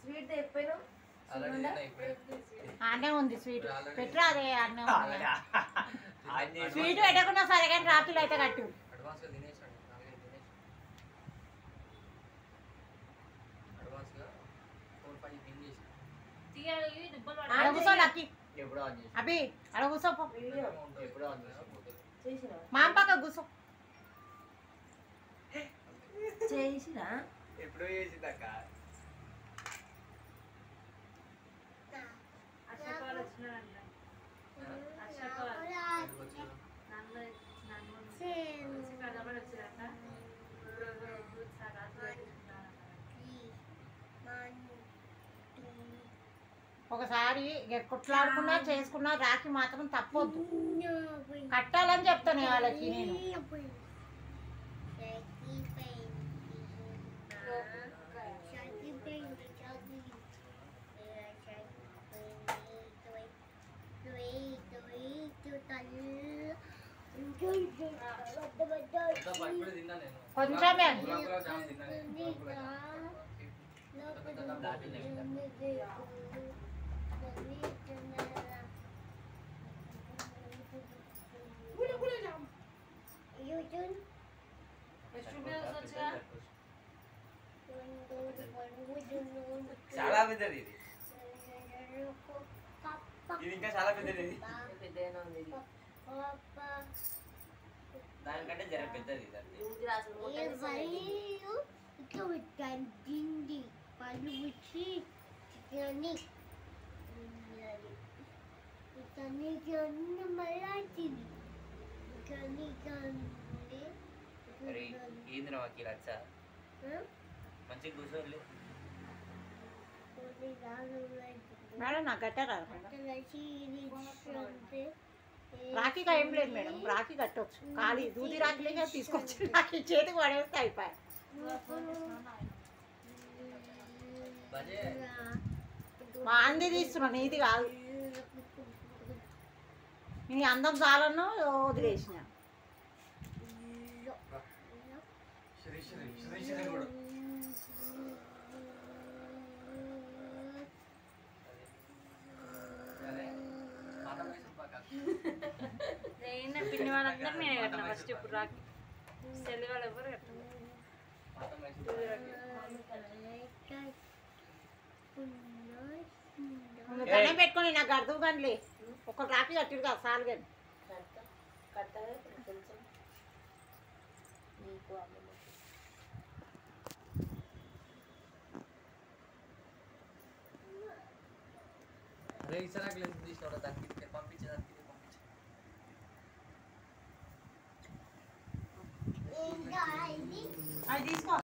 Sweet తెప్పాను already తిన్నా ఇప్పుడే. అన్నే ఉంది స్వీట్ పెట్టరా అదే అన్నే ఉంది ఆంజనేయుడు స్వీట్ పెట్టకుండా సరే కానీ రాత్రులు అయితే కట్టు అడ్వాన్స్ గా తినేసాడు నాలుగైదు తినేసాడు అడ్వాన్స్ గా ఫోర్ ఫైవ్ తినేసి అడ కూర్చో లక్కి ఎప్పుడో ఆన్ చేసి అభి అడ కూర్చో పో. వీడియో ఎప్పుడో ఆన్ చేసి చేసిన మా అమ్మ పక్క కూర్చో చేసిన ఎప్పుడో చేసిందక్క ఒకసారి ఇక కొట్లాడుకున్నా చేసుకున్నా రాఖీ మాత్రం తప్పొద్దు కట్టాలని చెప్తాను వాళ్ళకి నేను ఇంకా పట్టుకుని తిన్నా నేను కొంచెమే. గులాబ్ గులాబ్ జామ్ తిన్నా నేను గులాబ్ గులాబ్ జామ్. చాలా పెద్దది ఇది ఇది ఇంకా చాలా పెద్దది ఇది పెద్దగా ఉంది ఇది. దానికంటే జర పెద్దది ఇది అంతే దూది రాసులు కొట్టేసి డిండి పళ్ళు వచ్చి చికెన్ని ఇతని కన్ను మళ్ళాచింది ఇతని కంది మరి ఏంది నా వకీల్ అచ్చా మంచిగా కూర్చోలే మేడం నాకు కట్టారా రాఖీగా ఏం లేదు మేడం రాఖీ కట్టొచ్చు ఖాళీ దూది రాఖీలేగా తీసుకొచ్చి రాఖీ చేతికి పడేస్తే అయిపోయి బజే మా అంది తీస్తున్నా నీది కాదు నీ అందం చాలను వదిలేసిన శ్రీ శ్రీ శ్రీ శ్రీ కూడా అదే పాత మైసూర్ పాక్ నేను పిన్ని వాళ్ళందరూ నేనే కట్టిన ఫస్ట్ ఇప్పుడు రాకి చెల్లి వాళ్ళు ఎవరు కట్టిన పాత మైసూర్ పాక్ ముందు దండం పెట్టుకొని నాకు అర్థం కానీ ఒక రాఖీ కట్టిడు కదా సాలు కానీ కడతా కడతాగా కొంచెం నీకు అమ్మమ్మ అరే ఇసరాకులు ఎందుకు తీసినావు దానికి పంపించేదానికి పంపించు అది తీసుకో